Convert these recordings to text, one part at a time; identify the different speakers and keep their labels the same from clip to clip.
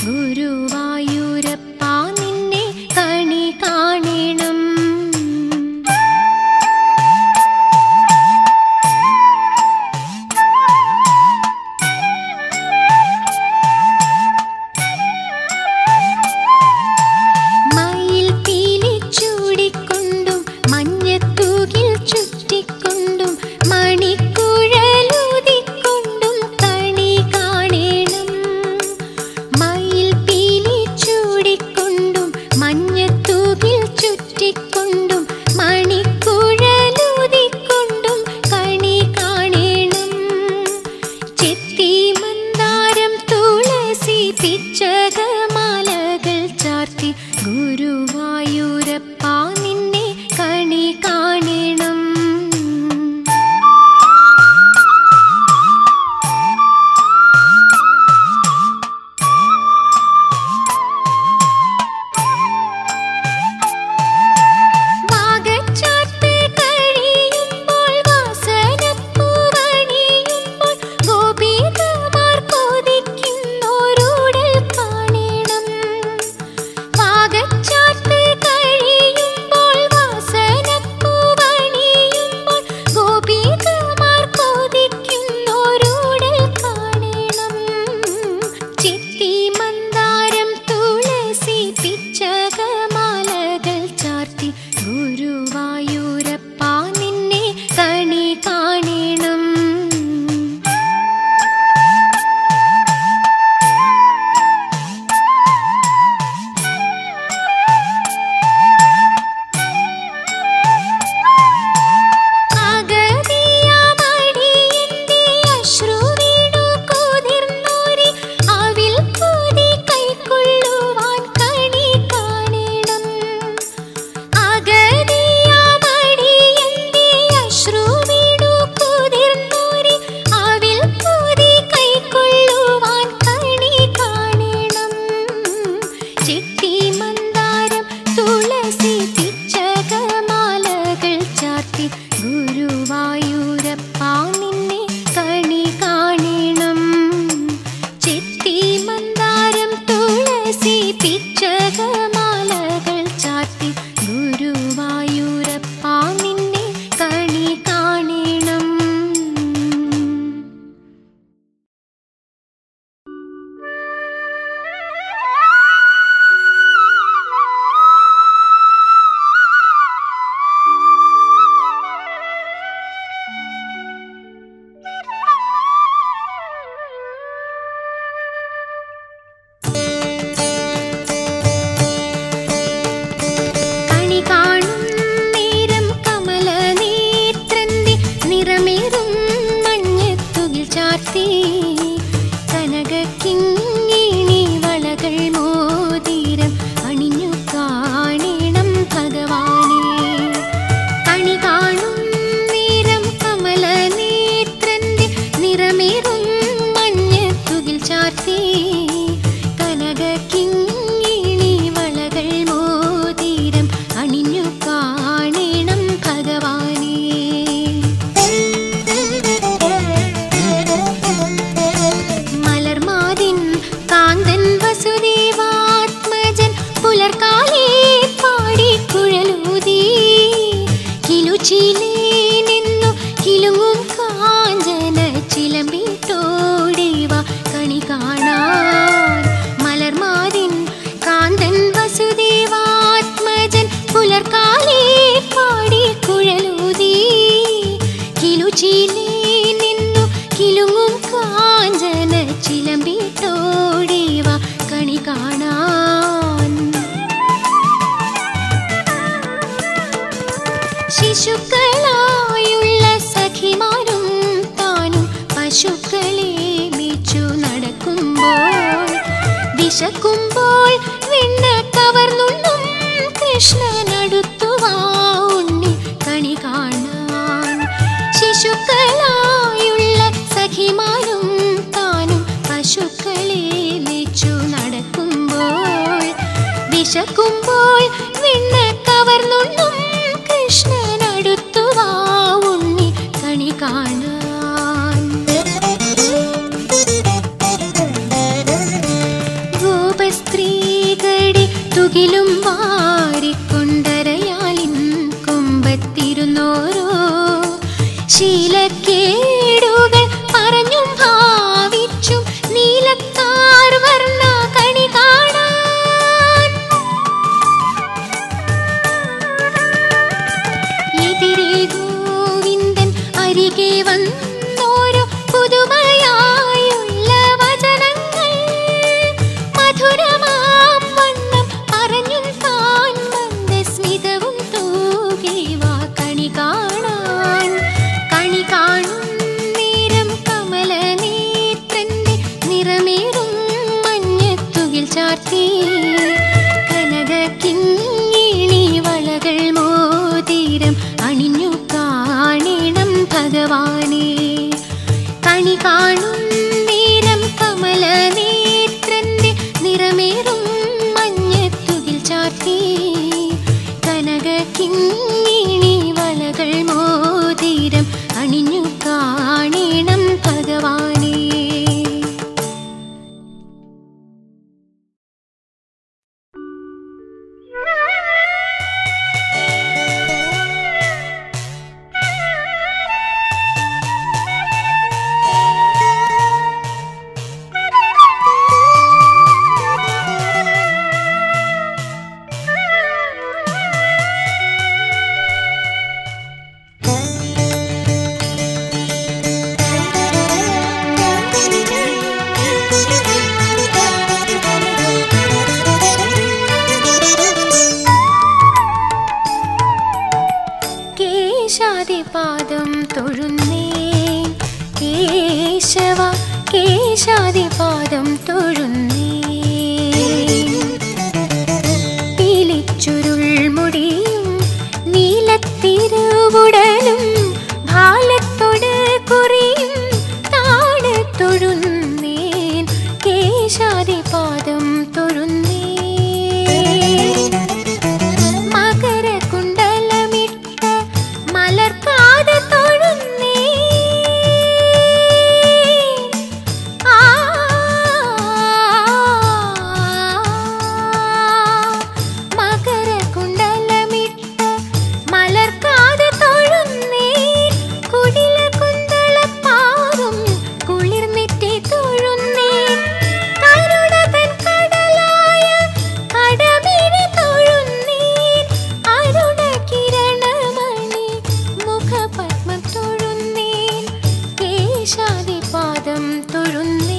Speaker 1: ഗുരുവായൂരപ്പ നിന്നെ കണി കാണണം മയിൽ പീലി ചൂടിക്കൊണ്ടും മഞ്ഞത്തൂകിൽ ചുറ്റിക്കൊണ്ടും മണിക്കുഴലൂതിക്കൊണ്ടും കണി കാണണം മയിൽ പീലി ചൂടിക്കൊണ്ടും മഞ്ഞത്തൂകിൽ ചുറ്റിക്കൊണ്ടും മണിക്കുഴലൂതിക്കൊണ്ടും കണി കാണണം ചെത്തി മന്ദാരം തുളസി പിച്ചകമാലകൾ ചാർത്തി ഗുരുവായൂരപ്പ നിന്നെ കണി കാണണം വാഗച്ചാർത്ത് കഴിയുമ്പോൾ വാസനപ്പൂവണിയുമ്പോൾ ഗോപികമാർ കൊതിക്കുന്നോരൂടൽ കാണണം വാഗച്ചാർത്ത് കഴിയുമ്പോൾ വാസനപ്പൂവണിയുമ്പോൾ ഗോപികമാർ കൊതിക്കുന്നോരൂടൽ കാണണം ചിത്തി മന്ദാരം തുളസി പിച്ചകമാലകൾ ചാർത്തി ഗുരുവായൂരപ്പ നിന്നെ കണി കാണണം അഗതിയാമടിയന്റെ അശ്രുവീണു കുതിർന്നോരി അവിൽ പൂതി കൈക്കൊള്ളുവാൻ കണി കാണണം അഗതിയാമടിയന്റെ അശ്രുവീണു കുതിർന്നോരി അവിൽ പൂതി കൈക്കൊള്ളുവാൻ കണി കാണണം ചിട്ടി മന്ദാരം തുളസി പിച്ചകമാലകൾ ചാർത്തി ഗുരുവായൂരപ്പ നിന്നെ കണി കാണണം ചിത്തി മന്ദാരം തുളസി പിച്ചകമാലകൾ ചാർത്തി ഗുരുവായൂരപ്പ നിന്നെ കണി കാണണം കണി കാണും നേരം കമല നേത്രന്റെ നിറമേറും മഞ്ഞത്തുകിൽ ചാർത്തി കനകക്കിങ്ങിണി വളകൾ മോതിരം അണിഞ്ഞു കാണണം ഭഗവാനെ കണി കാണും നേരം കമല നേത്രന്റെ നിറമേറും മഞ്ഞത്തുകിൽ ചാർത്തി കനകക്കിങ്ങിണി വളകൾ മോതിരം അണിഞ്ഞു കാണണം ഭഗവാനെ മലർമാതിൻ കാന്തൻ വസുദേവാത്മജൻ പുലർക്കാലേ പാടി കുഴലൂതി കിലുച്ചിലേ നിന്നു കിലുങ്ങും കാഞ്ചന ചിലമ്പിട്ടോടിവ കണി കാണാൻ മലർമാതിൻ കാന്തൻ വസുദേവാത്മജൻ പുലർക്കാലേ പാടി കുഴലൂതി കിലുച്ചിലേ നിന്നു കിലുങ്ങും കാഞ്ചന ചിലമ്പിട്ടോടിവ കണി കാണാൻ ശിശുക്കളായുള്ള സഖിമാരും താനും പശുക്കളെ മേച്ചു നടക്കുമ്പോൾ വിശക്കുമ്പോൾ വെണ്ണ കവർന്നുള്ളും കൃഷ്ണനടുത്തുവാ ഉണ്ണി കണി കാണാൻ ശിശുക്കളായുള്ള സഖിമാരും താനും പശുക്കളെ മേച്ചു നടക്കുമ്പോൾ വിശക്കുമ്പോൾ വെണ്ണ കവർന്നുള്ളും കൃഷ്ണനടുത്തുവാ ഉണ്ണി കണി കാണാൻ ഗോപ സ്ത്രീകടി തുകിലും വാരിക്കൊണ്ടരയാലിൻ കൊമ്പത്തിരുന്നോരോ ശീലക്കേടുകൾ പറഞ്ഞും ഭാവിച്ചും നീലത്താർ വർണ്ണ കണി കാണാൻ എതിരെ ഗോവിന്ദൻ അരികെ വന്നോരോ പുതുമയായുള്ള വചനങ്ങൾ മധുരമാം വണ്ണം പറഞ്ഞും താൻ മന്ദസ്മിതവും തൂകി വാ കണി കാണാൻ കണി കാണും നേരം കമലനേത്രന്റെ നിറമേറും മഞ്ഞത്തുകിൽ ചാർത്തി കനകക്കിങ്ങിണി വളകൾ മോതിരം അണിഞ്ഞു കാണണം ഭഗവാനെ കണി കാണും നേരം കമലനേത്രന്റെ നിറമേറും മഞ്ഞത്തുകിൽ ചാർത്തി കനകക്കിങ്ങിണി വളകൾ മോതിരം അണിഞ്ഞു കാണണം ഭഗവാനെ കേശാദിപാദം തൊഴുന്നേ കേശവ കേശാദിപാദം തൊഴുന്നേ പീലിച്ചുരുൾ മുടിയും നീലത്തിരുവുടലും ഭാലത്തോട് കുറിയും താട് തൊഴുന്നേൻ കേശാദിപാദം തൊഴുന്നേ മകരകുണ്ടലമിട്ട മലർക്കാത തൊഴുന്നേ ആ മകരകുണ്ടലമിട്ട മലർക്കാത തൊഴുന്നേ കുടില കുന്തളപ്പാറും കുളിർന്നിട്ടേ തൊഴുന്നേ കരുണതൻ കടലായ കടമിഴി തൊഴുന്നേൻ അരുണ കിരണമണി മുഖപത്മം തൊഴുന്നേൻ കേശാദിപാദം തൊഴുന്നേ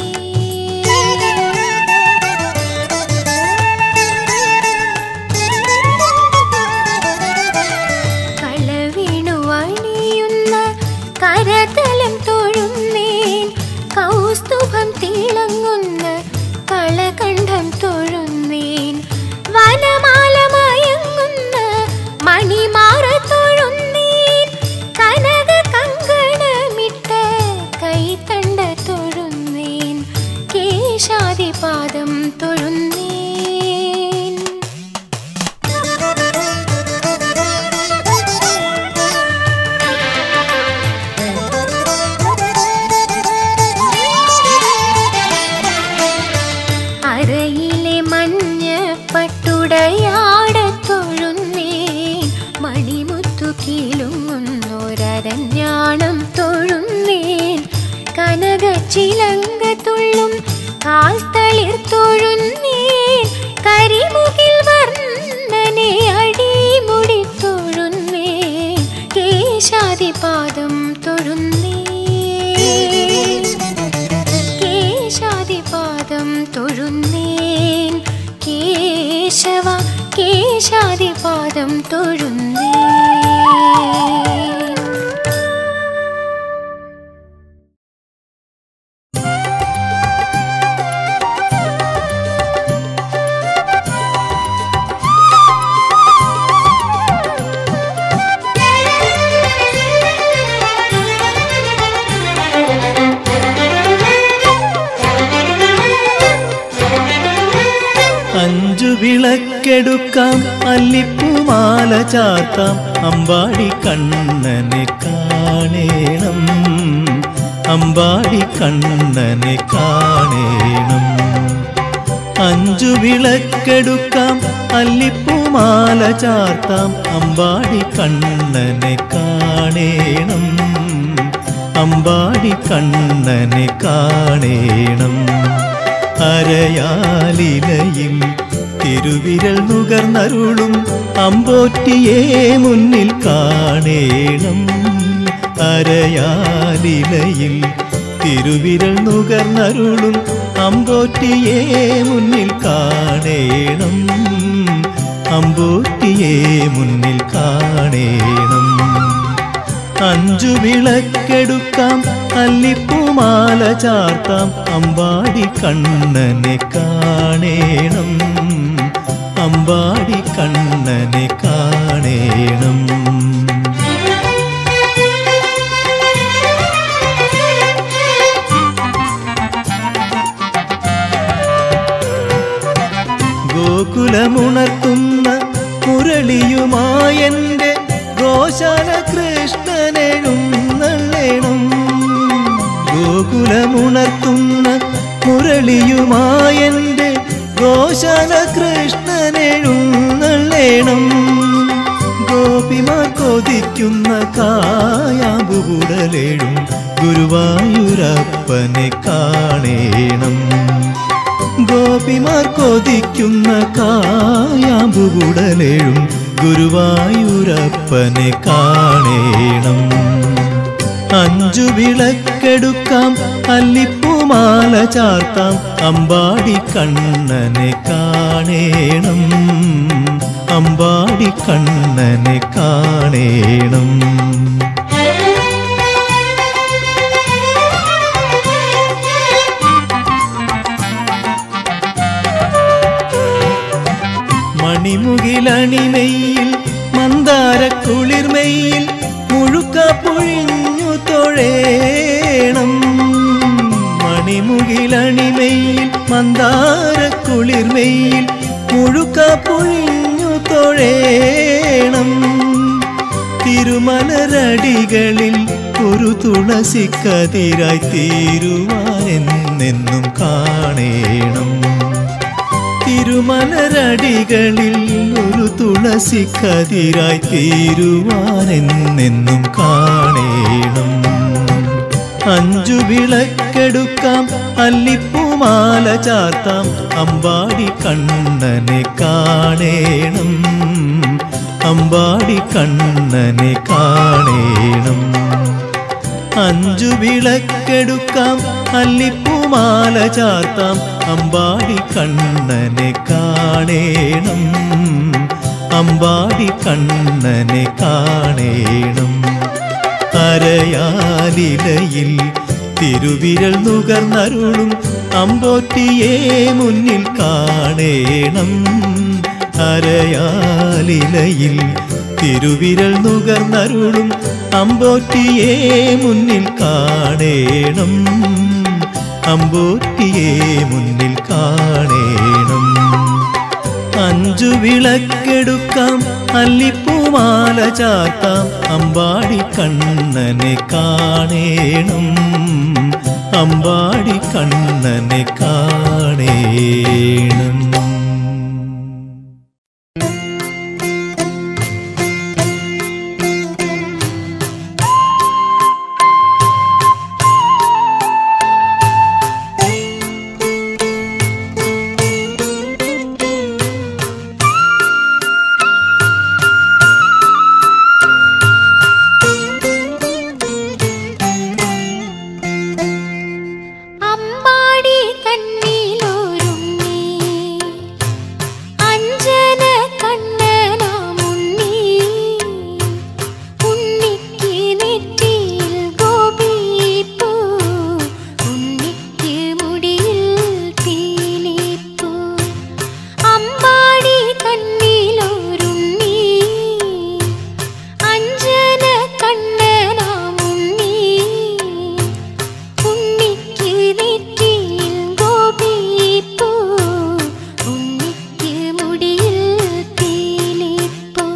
Speaker 1: കളവീണുവണിയുന്ന കരതലം തൊഴുന്നേൻ കൗസ്തുഭം തിളങ്ങുന്ന കളകണ്ഠം തൊഴുന്നേൻ വനമാല മയങ്ങുന്ന മണിമാറ തൊഴുന്നേൻ കനക കങ്കണമിട്ട കൈത്തണ്ട തൊഴുന്നേൻ കേശാദിപാദം തൊഴുന്നേൻ അരയിലെ മഞ്ഞ പട്ടുടയാടത്തൊഴുന്നേൻ മണിമുത്തു കീലുങ്ങുന്നൊരരഞ്ഞാണം തൊഴുന്നേൻ കനക ചിലങ്ക തുള്ളും കാൽത്തളിർ തൊഴുന്നേൻ കരിമുകിൽ വർണ്ണനെ അടിമുടി തൊഴുന്നേൻ കേശാദിപാദം തൊഴുന്നേൻ കേശാദിപാദം തൊഴുന്നേൻ കേശവ കേശാദിപാദം തൊഴുന്നേൻ
Speaker 2: അഞ്ചു വിളക്കെടുക്കാം അല്ലിപ്പുമാല ചാർത്താം അമ്പാടി കണ്ണനെ കാണേണം അമ്പാടി കണ്ണനെ കാണേണം അഞ്ചു വിളക്കെടുക്കാം അല്ലിപ്പൂമാല ചാർത്താം അമ്പാടി കണ്ണനെ കാണേണം അമ്പാടി കണ്ണനെ കാണേണം അരയാലിലയിൽ തിരുവിരൽ നുകർന്നരുളും അമ്പോറ്റിയെ മുന്നിൽ കാണേണം അരയാലിലയിൽ തിരുവിരൽ നുകർന്നരുളും അമ്പോറ്റിയെ മുന്നിൽ കാണേണം അമ്പോറ്റിയെ മുന്നിൽ കാണേണം അഞ്ചു വിളക്കെടുക്കാം അല്ലിപ്പൂമാല ചാർത്താം അമ്പാടി കണ്ണനെ കാണേണം അമ്പാടി കണ്ണനെ കാണേണം ഗോകുലമുണർത്തുന്ന മുരളിയുമായെന്റെ ഗോശാല കൃഷ്ണനെഴുന്നള്ളേണം ഗോകുലമുണർത്തുന്ന മുരളിയുമായെന്റെ ഗോശാല കൃഷ്ണനെഴുന്നള്ളേണം ഗോപിമാർ കൊതിക്കുന്ന കായാമ്പുടലേഴും ഗുരുവായൂരപ്പനെ കാണേണം ഗോപിമാർ കൊതിക്കുന്ന കായാമ്പുകുടലേഴും ഗുരുവായൂരപ്പനെ കാണേണം അഞ്ചു വിളക്കെടുക്കാം അല്ലിപ്പൂമാല ചാർത്താം അമ്പാടി കണ്ണനെ കാണേണം അമ്പാടി കണ്ണനെ കാണേണം മണിമുകിലണിമെയിൽ മന്ദാര കുളിർമെയിൽ മുഴുക്ക പൊഴിഞ്ഞു തൊഴേണം മണിമുകിലണിമെയിൽ മന്ദാര കുളിർമെയിൽ മുഴുക്ക പൊഴിഞ്ഞു തൊഴേണം തിരുമലരടികളിൽ ഒരു തുളസിക്കതിരായി തീരുവാനെന്നെന്നും കാണേണം തിരുമലരടികളിൽ ഒരു തുളസിക്കതിരായി തീരുവാനെന്നെന്നും കാണേണം അഞ്ചു വിളക്കെടുക്കാം അല്ലിപ്പൂമാല ചാർത്താം അമ്പാടി കണ്ണനെ കാണേണം അമ്പാടി കണ്ണനെ കാണേണം അഞ്ചു വിളക്കെടുക്കാം അല്ലിപ്പൂമാല ചാർത്താം അമ്പാടി കണ്ണനെ കാണേണം അമ്പാടി കണ്ണനെ കാണേണം അരയാലിലയിൽ തിരുവിരൽ നുകർന്നരുളും അമ്പോറ്റിയെ മുന്നിൽ കാണേണം അരയാലിലയിൽ തിരുവിരൽ നുകർന്നരുളും അമ്പോറ്റിയെ മുന്നിൽ കാണേണം അമ്പോറ്റിയെ മുന്നിൽ കാണേണം അഞ്ചു വിളക്കെടുക്കാം അല്ലിപ്പൂമാല ചാർത്താം അമ്പാടി കണ്ണനെ കാണേണം അമ്പാടി കണ്ണനെ കാണേണം
Speaker 1: അമ്പാടി കണ്ണിലൊരുണ്ണി അഞ്ജന കണ്ണനാമുണ്ണി ഉണ്ണിക്ക് നെറ്റിയിൽ ഗോപിപ്പൂ ഉണ്ണിക്ക് മുടിയിൽ പീലിപ്പൂ അമ്പാടി കണ്ണിലൊരുണ്ണി അഞ്ജന കണ്ണനാമുണ്ണി ഉണ്ണിക്ക് നെറ്റിയിൽ ഗോപിപ്പൂ ഉണ്ണിക്ക് മുടിയിൽ പീലിപ്പൂ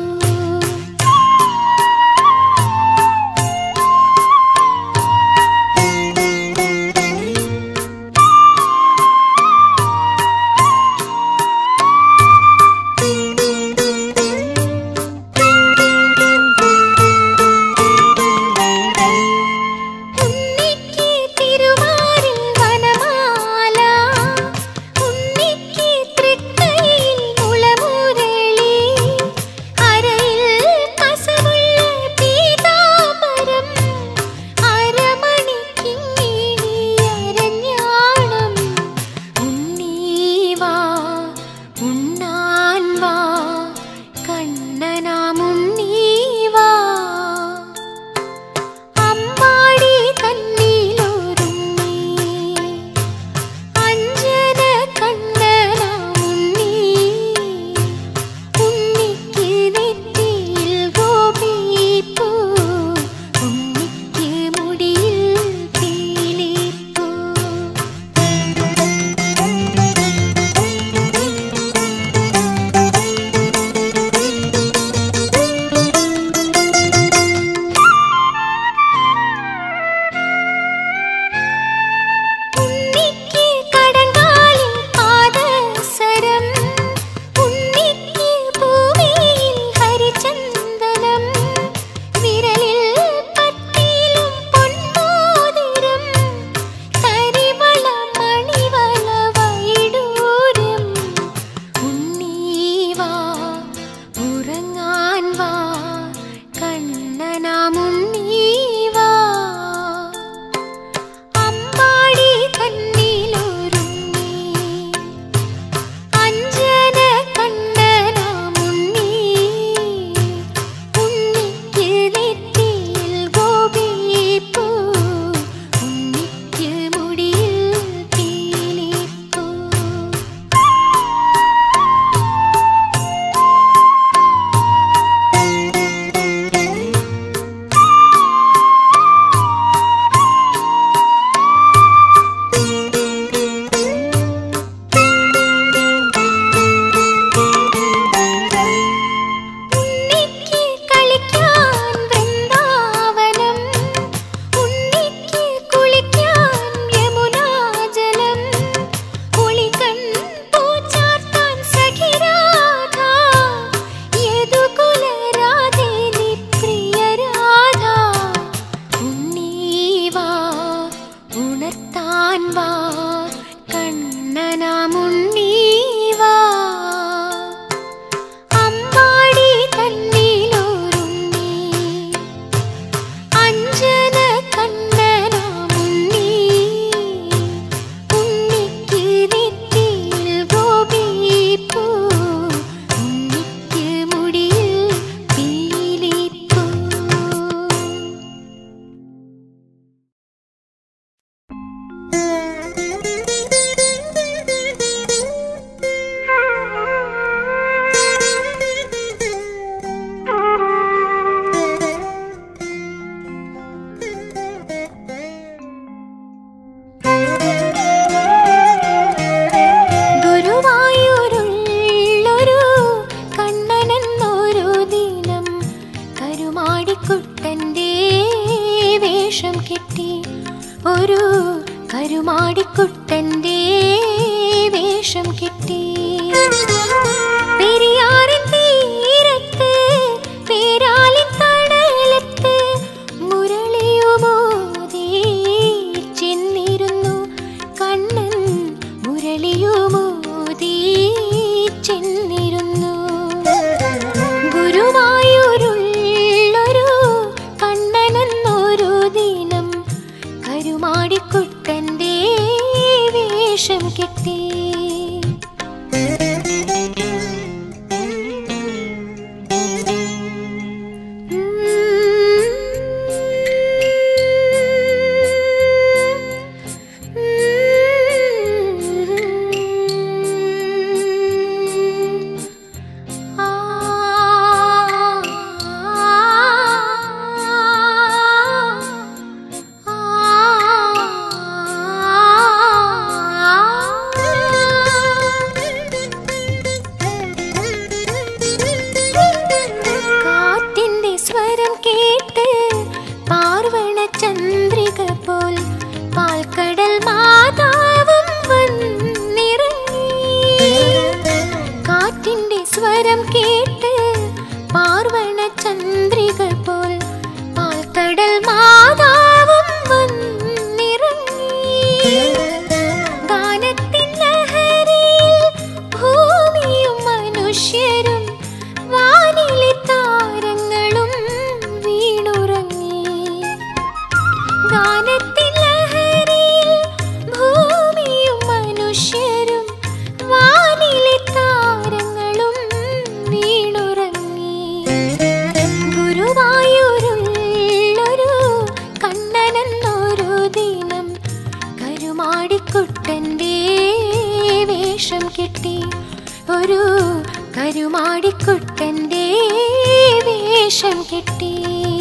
Speaker 1: ഒരു കരുമാടിക്കുട്ടന്റെ വേഷം കെട്ടി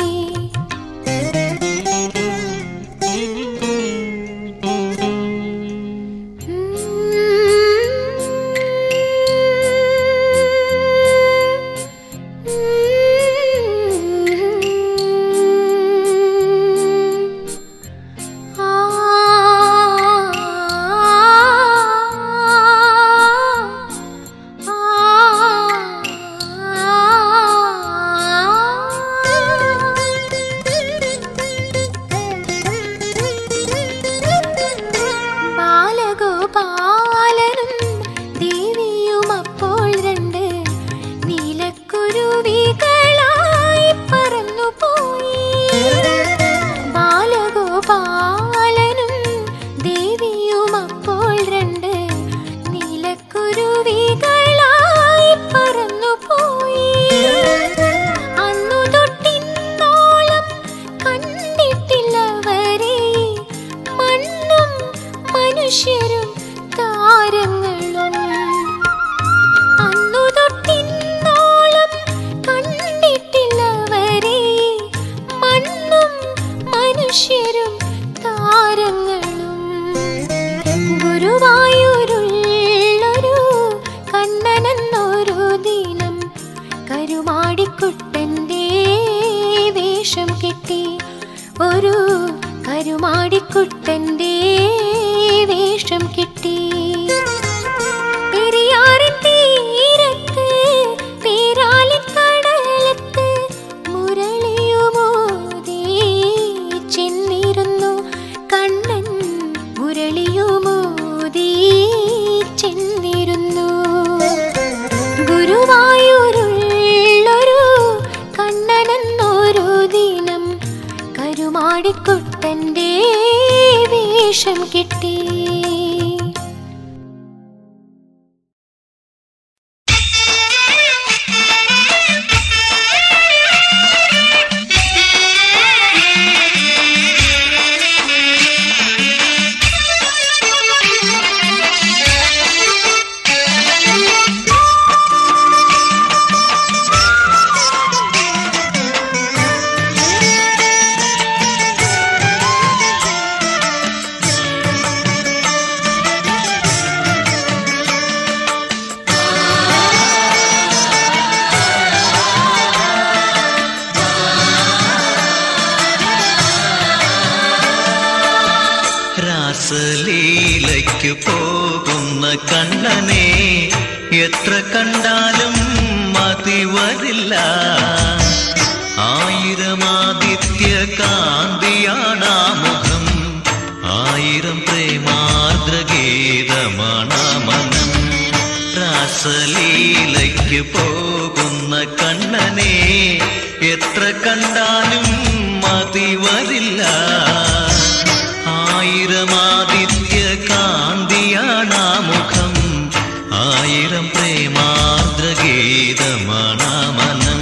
Speaker 1: ബാലഗോപാലനും ദേവിയും അപ്പോൾ രണ്ട് നീലക്കുരുവികളായി പറന്നുപോയി ബാലഗോപാലനും ദേവിയും അപ്പോൾ രണ്ട് നീലക്കുരുവികളായി പറന്നുപോയി അന്നു തൊട്ടിന്നോളം കണ്ടിട്ടില്ലവരെ മണ്ണും മനുഷ്യരും താരങ്ങളും അന്നു തൊട്ടിന്നോളം കണ്ടിട്ടില്ലവരെ മണ്ണും മനുഷ്യരും താരങ്ങളും ഗുരുവായൂരുള്ളൊരു കണ്ണനെന്നൊരു ദിനം കരുമാടിക്കുട്ടന്റെ വേഷം കെട്ടി ഒരു കരുമാടിക്കുട്ടന്റെ വേഷം കെട്ടി പെരിയാറിൻ തീരത്ത് പേരാലിക്കടലത്ത് മുരളിയുമോദി ചെന്നിരുന്നു കണ്ണൻ മുരളിയുമോദി ചെന്നിരുന്നു ഗുരുവായൂരുള്ളൊരു കണ്ണനെന്നൊരു ദിനം കരുമാടിക്കുട്ടന്റെ വേഷം കിട്ടി
Speaker 2: രാസലീലയ്ക്ക് പോകുന്ന കണ്ണനെ എത്ര കണ്ടാലും മതി വരില്ല ആയിരമാദിത്യ കാന്തിയാണാ മുഖം ആയിരം പ്രേമാർദ്രഗീതമാണാ മനം രാസലീലയ്ക്ക് പോകുന്ന കണ്ണനെ എത്ര കണ്ടാലും മതി വരില്ല ആയിരമാദിത്യ കാന്തിയാണാ മുഖം ആയിരം പ്രേമാർദ്രഗീതമാണാ മനം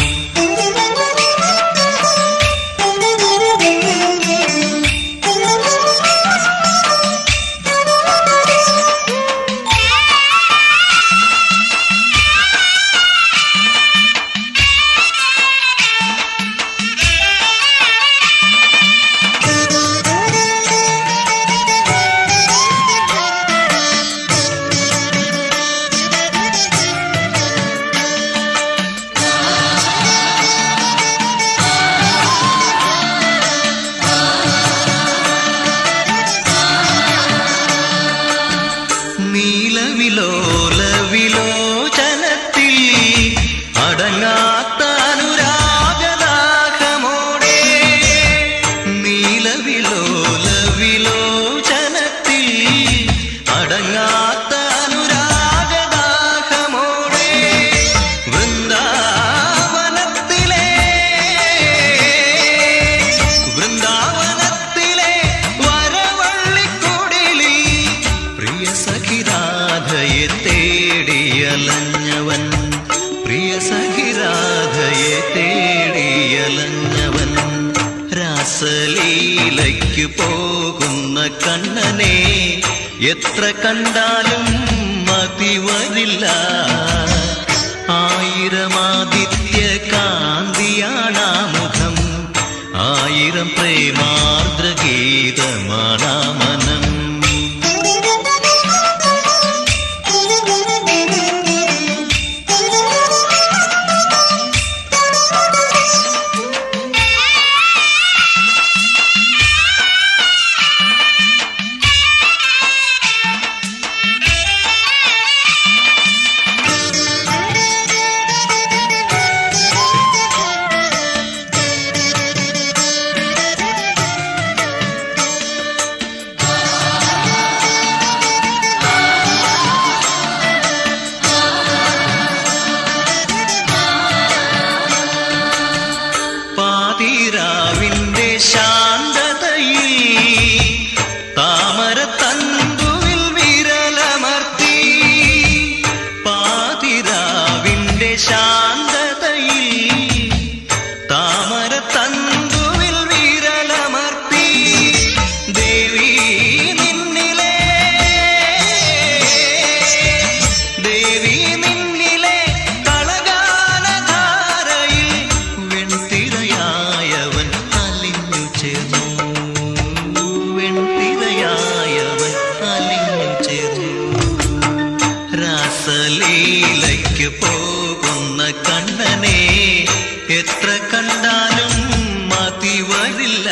Speaker 2: നീലവിലോല വിലോചനത്തിൽ അടങ്ങാത്ത അനുരാഗദാഹമോടെ നീലവിലോല വിലോചനത്തിൽ അടങ്ങാത്ത അനുരാഗദാഹമോടെ വൃന്ദാവനത്തിലെ വൃന്ദാവനത്തിലെ വരവള്ളിക്കുടിലിൽ പ്രിയ സഖിരാധയെ തേടിയലഞ്ഞവൻ പ്രിയ സഖിരാധയെ തേടിയലഞ്ഞവൻ രാസലീലയ്ക്ക് പോകുന്ന കണ്ണനെ എത്ര കണ്ടാലും മതി മതി വരില്ല ആയിരമാദിത്യ കാന്തിയാണാ മുഖം ആയിരം പ്രേമാർദ്ര ഗീതമാണാ മനം പാതിരാവിന്റെ ശാന്തതയിൽ താമരത്തന്തുവിൽ വിരലമർത്തി പാതിരാവിന്റെ ശാന്തതയിൽ താമരത്തന്തുവിൽ വിരലമർത്തി ദേവി നിന്നിലെ ദേവി നിന്നിലെ കളകാലധാരയിൽ വെൺതിരയായവൻ അലിഞ്ഞു ചേർന്നു വെൺതിരയായവൻ അലിഞ്ഞു ചേർന്നു രാസലീലയ്ക്ക് പോകുന്ന കണ്ണനെ എത്ര കണ്ടാലും മതി വരില്ല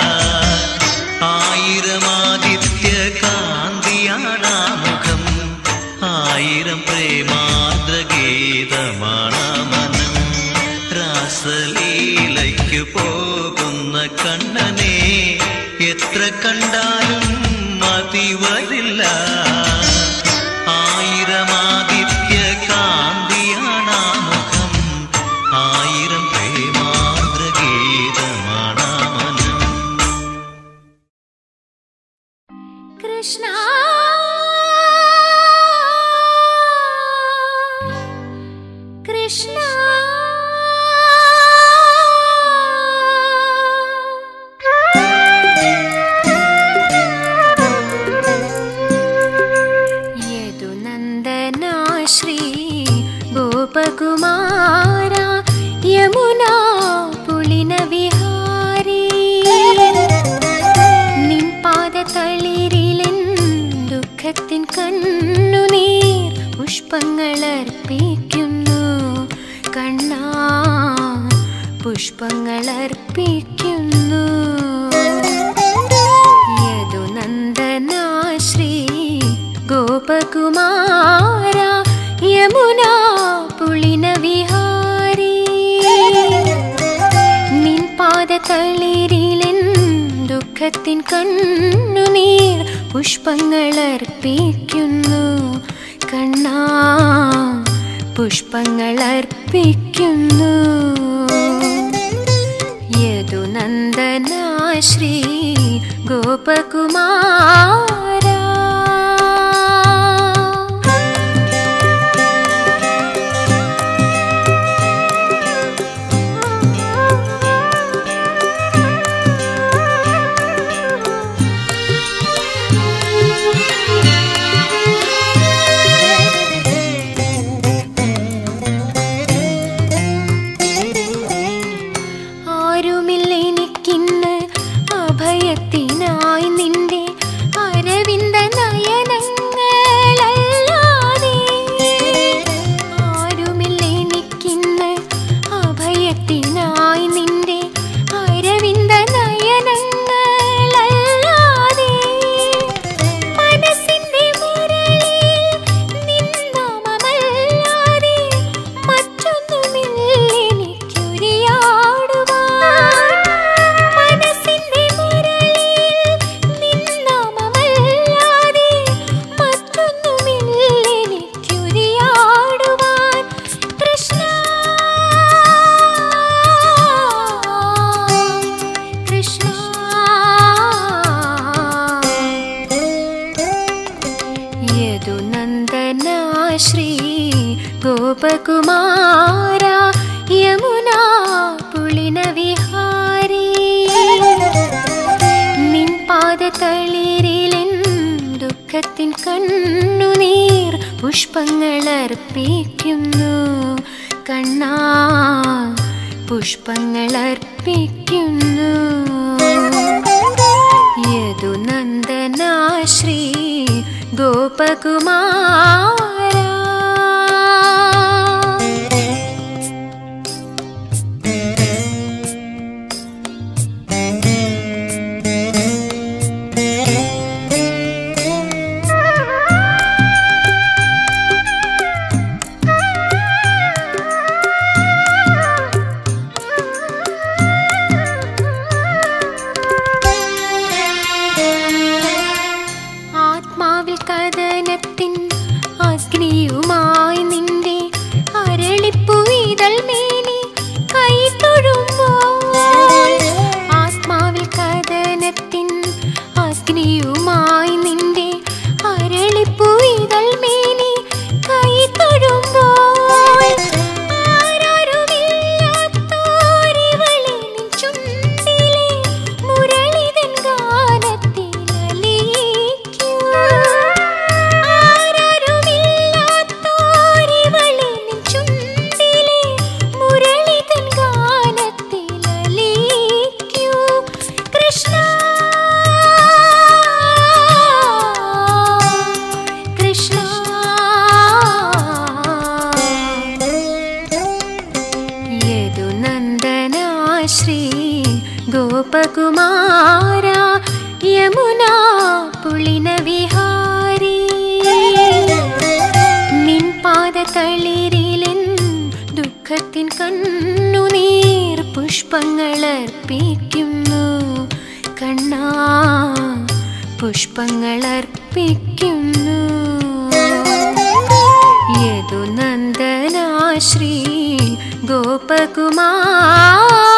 Speaker 2: ആയിരമാദിത്യ കാന്തിയാണാ മുഖം ആയിരം പ്രേമാർദ്ര ഗീതമാണാ മനം രാസലീലയ്ക്ക് പോകുന്ന കണ്ണനെ എത്ര കണ്ടാലും മതി വരില്ല ആയിരമാദിത്യ കാന്തിയാണാ മുഖം ആയിരം പ്രേമാർദ്ര ഗീതമാണാ മനം
Speaker 1: കൃഷ്ണ കൃഷ്ണ യദുനന്ദനാ ശ്രീ ഗോപകുമാര യമുനാ പുളിന വിഹാരി നിൻ പാദതളിരിലെൻ ദുഃഖത്തിൻ കണ്ണുനീർ പുഷ്പങ്ങൾ അർപ്പിക്കുന്നു കണ്ണാ പുഷ്പങ്ങൾ അർപ്പിക്കുന്നു യദുനന്ദനാ ശ്രീ ഗോപകുമാര യമുനാ പുളിന വിഹാരി നിൻ പാദതളിരിലെൻ ദുഃഖത്തിൻ കണ്ണുനീർ പുഷ്പങ്ങൾ അർപ്പിക്കുന്നു കണ്ണാ പുഷ്പങ്ങൾ അർപ്പിക്കുന്നു യദുനന്ദനാ ശ്രീ ഗോപകുമാര ആരുമില്ലെനിക്കിന്ന് അഭയത്തിനായി നിന്റെ അരവിന്ദ നയനങ്ങളല്ലാതെ ആരുമില്ലെനിക്കിന്ന് അഭയത്തിനായി നിന്റെ അരവിന്ദ നയനങ്ങളല്ലാതെ മനസ്സിന്റെ മുരളിൽ നിന്നാമമല്ലാതെ മറ്റൊന്നുമില്ലെനിക്കുരിയാടുവാൻ മനസ്സിന്റെ മുരളിൽ നിന്നാമമല്ലാതെ മറ്റൊന്നുമില്ലെനിക്കുരിയാടുവാൻ കൃഷ്ണ കൃഷ്ണ യദുനന്ദനാ ശ്രീ ഗോപകുമാര യമുനാ പുളിന വിഹാരി നിൻ പാദതളിരിലെൻ ദുഃഖത്തിൻ കണ്ണുനീർ പുഷ്പങ്ങളർപ്പിക്കുന്നു കണ്ണാ പുഷ്പങ്ങളർപ്പിക്കുന്നു യദുനന്ദനാ ശ്രീ ഗോപകുമാര ആത്മാവിൽ കഥനത്തിൻ അഗ്നിയുമായി നിന്റെ അരളിപ്പുയിതൾ മേനി കൈ തൊഴുമ്പോൾ ആത്മാവിൽ കഥനത്തിൻ അഗ്നിയുമായി നിന്റെ അരളിപ്പുയിതൾ മേനി കൈ തൊഴുമ്പോൾ ആരാരുമില്ലാത്തോരിവളെ നിൻ ചുണ്ടിലെ മുരളിതൻ ഗാനത്തിലലിയിക്കൂ. ആരാരുമില്ലാത്തോരിവളെ നിൻ ചുണ്ടിലെ മുരളിതൻ ഗാനത്തിലലിയിക്കൂ. കൃഷ്ണ കൃഷ്ണ യദുനന്ദനാ ശ്രീ ഗോപകുമാര യമുനാ പുളിന വിഹാരി നിൻ പാദതളിരിലെൻ ദുഃഖത്തിൻ കണ്ണുനീർ പുഷ്പങ്ങളർപ്പിക്കുന്നു കണ്ണാ പുഷ്പങ്ങളർപ്പിക്കുന്നു യദുനന്ദനാ ശ്രീ ഗോപകുമാര